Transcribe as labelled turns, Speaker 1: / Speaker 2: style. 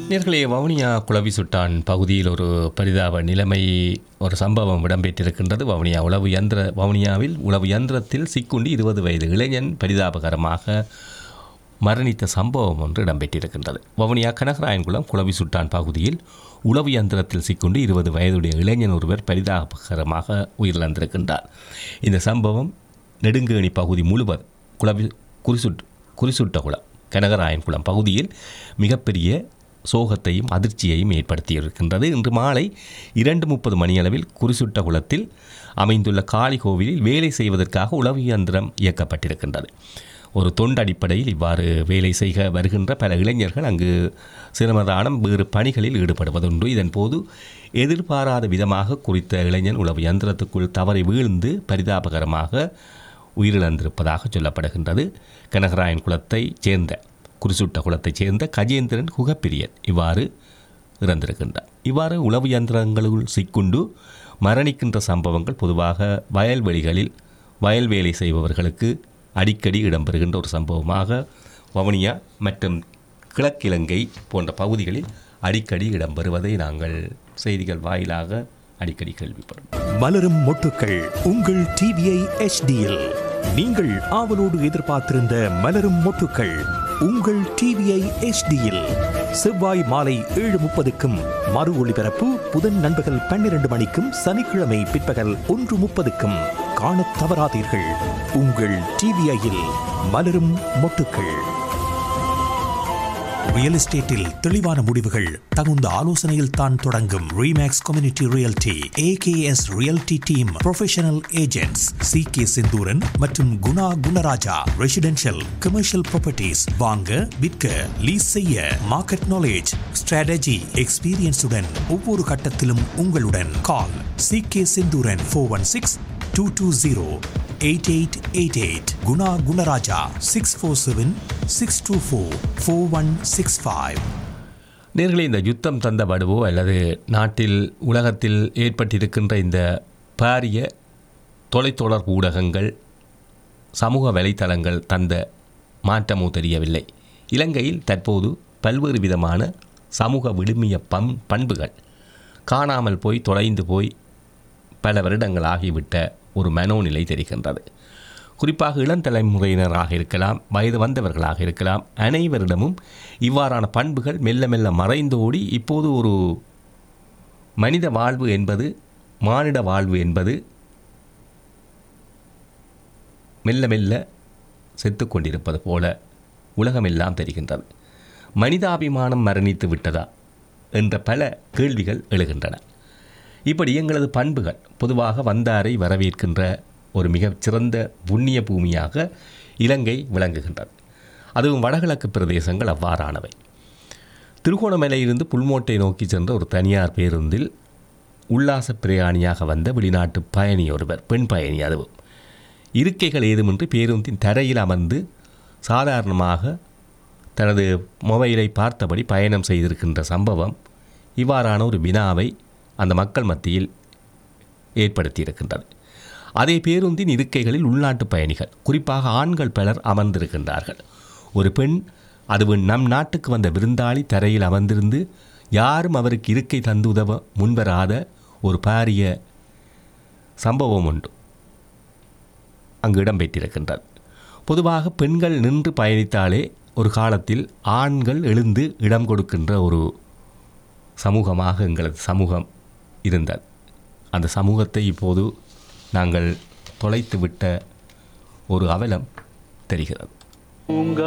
Speaker 1: நேர்களே வவுனியா குளவி சுட்டான் பகுதியில் ஒரு பரிதாப நிலைமை ஒரு சம்பவம் இடம்பெற்றிருக்கின்றது வவுனியா உளவு யந்திர வவுனியாவில் உளவு யந்திரத்தில் சிக்குண்டி இருபது வயது இளைஞன் பரிதாபகரமாக மரணித்த சம்பவம் ஒன்று இடம்பெற்றிருக்கின்றது வவுனியா கனகராயன்குளம் குளவி சுட்டான் பகுதியில் உளவு யந்திரத்தில் சிக்குண்டு இருபது வயதுடைய இளைஞன் ஒருவர் பரிதாபகரமாக உயிரிழந்திருக்கின்றார் இந்த சம்பவம் நெடுங்கேணி பகுதி முழுவதும் குளவி குறிசுட் குறிசுட்ட குளம் கனகராயன்குளம் பகுதியில் மிகப்பெரிய சோகத்தையும் அதிர்ச்சியையும் ஏற்படுத்தியிருக்கின்றது இன்று மாலை இரண்டு முப்பது மணியளவில் குறிசுட்ட குளத்தில் அமைந்துள்ள காளி கோவிலில் வேலை செய்வதற்காக உளவு இயந்திரம் இயக்கப்பட்டிருக்கின்றது ஒரு தொண்டு அடிப்படையில் இவ்வாறு வேலை செய்க வருகின்ற பல இளைஞர்கள் அங்கு சிரமதானம் வேறு பணிகளில் ஈடுபடுவதுண்டு இதன்போது எதிர்பாராத விதமாக குறித்த இளைஞன் உளவு யந்திரத்துக்குள் தவறி வீழ்ந்து பரிதாபகரமாக உயிரிழந்திருப்பதாக சொல்லப்படுகின்றது கனகராயன் குலத்தைச் சேர்ந்த குறிசுட்ட குலத்தைச் சேர்ந்த கஜேந்திரன் குகப்பிரியன் இவ்வாறு இறந்திருக்கின்றார் இவ்வாறு உளவு யந்திரங்களுள் சிக்குண்டு மரணிக்கின்ற சம்பவங்கள் பொதுவாக வயல்வெளிகளில் வயல் வேலை செய்பவர்களுக்கு அடிக்கடி இடம்பெறுகின்ற ஒரு சம்பவமாக வவுனியா மற்றும் கிழக்கிழங்கை போன்ற பகுதிகளில் அடிக்கடி இடம்பெறுவதை நாங்கள் செய்திகள் வாயிலாக அடிக்கடி கேள்விப்படும்
Speaker 2: மலரும் மொட்டுக்கள் உங்கள் டிவிஐ எச்டியில் நீங்கள் ஆவலோடு எதிர்பார்த்திருந்த மலரும் மொட்டுக்கள் உங்கள் டிவிஐ எச்டியில் செவ்வாய் மாலை ஏழு முப்பதுக்கும் மறு ஒளிபரப்பு புதன் நண்பகல் பன்னிரண்டு மணிக்கும் சனிக்கிழமை பிற்பகல் ஒன்று முப்பதுக்கும் காணத் தவறாதீர்கள் உங்கள் டிவிஐயில் மலரும் மொட்டுக்கள் ரியல் எஸ்டேட்டில் தெளிவான முடிவுகள் தகுந்த ஆலோசனையில் தான் தொடங்கும் Remax community realty AKS realty team professional agents C K Senthooran மற்றும் Guna Gunaraja residential commercial properties வாங்க விற்க லீஸ் செய்ய மார்க்கெட் நாலேஜ் ஸ்ட்ராட்டஜி எக்ஸ்பீரியன்ஸுடன் ஒவ்வொரு கட்டத்திலும் உங்களுடன் call C K Senthooran four one six two two zero eight eight eight eight Guna Gunaraja six four seven six two four four one six five
Speaker 1: நேர்களே இந்த யுத்தம் தந்த வடுவோ அல்லது நாட்டில் உலகத்தில் ஏற்பட்டிருக்கின்ற இந்த பாரிய தொலைத்தொடர்பு ஊடகங்கள் சமூக வலைத்தளங்கள் தந்த மாற்றமோ தெரியவில்லை இலங்கையில் தற்போது பல்வேறு விதமான சமூக விழுமிய பம் பண்புகள் காணாமல் போய் தொலைந்து போய் பல வருடங்கள் ஆகிவிட்ட ஒரு மனோநிலை தெரிகின்றது குறிப்பாக இளந்தலைமுறையினராக இருக்கலாம் வயது வந்தவர்களாக இருக்கலாம் அனைவரிடமும் இவ்வாறான பண்புகள் மெல்ல மெல்ல மறைந்தோடி இப்போது ஒரு மனித வாழ்வு என்பது மானிட வாழ்வு என்பது மெல்ல மெல்ல செத்து கொண்டிருப்பது போல உலகமெல்லாம் தெரிகின்றது மனிதாபிமானம் மரணித்து விட்டதா என்ற பல கேள்விகள் எழுகின்றன இப்படி எங்களது பண்புகள் பொதுவாக வந்தாரை வரவேற்கின்ற ஒரு மிகச் சிறந்த புண்ணிய பூமியாக இலங்கை விளங்குகின்றது அதுவும் வடகிழக்கு பிரதேசங்கள் அவ்வாறானவை திருகோணமலையிலிருந்து புல்மோட்டை நோக்கி சென்ற ஒரு தனியார் பேருந்தில் உல்லாச பிரயாணியாக வந்த வெளிநாட்டு பயணி ஒருவர் பெண் பயணி அதுவும் இருக்கைகள் ஏதுமின்றி பேருந்தின் தரையில் அமர்ந்து சாதாரணமாக தனது மொபைலை பார்த்தபடி பயணம் செய்திருக்கின்ற சம்பவம் இவ்வாறான ஒரு வினாவை அந்த மக்கள் மத்தியில் ஏற்படுத்தியிருக்கின்றது அதே பேருந்தின் இருக்கைகளில் உள்நாட்டு பயணிகள் குறிப்பாக ஆண்கள் பலர் அமர்ந்திருக்கின்றார்கள் ஒரு பெண் அதுவும் நம் நாட்டுக்கு வந்த விருந்தாளி தரையில் அமர்ந்திருந்து யாரும் அவருக்கு இருக்கை தந்து உதவ முன்வராத ஒரு பாரிய சம்பவம் உண்டு அங்கு இடம்பெற்றிருக்கின்றது பொதுவாக பெண்கள் நின்று பயணித்தாலே ஒரு காலத்தில் ஆண்கள் எழுந்து இடம் கொடுக்கின்ற ஒரு சமூகமாக எங்களது சமூகம் இருந்தது அந்த சமூகத்தை இப்போது நாங்கள் தொலைத்து விட்ட ஒரு அவலம் தெரிகிறது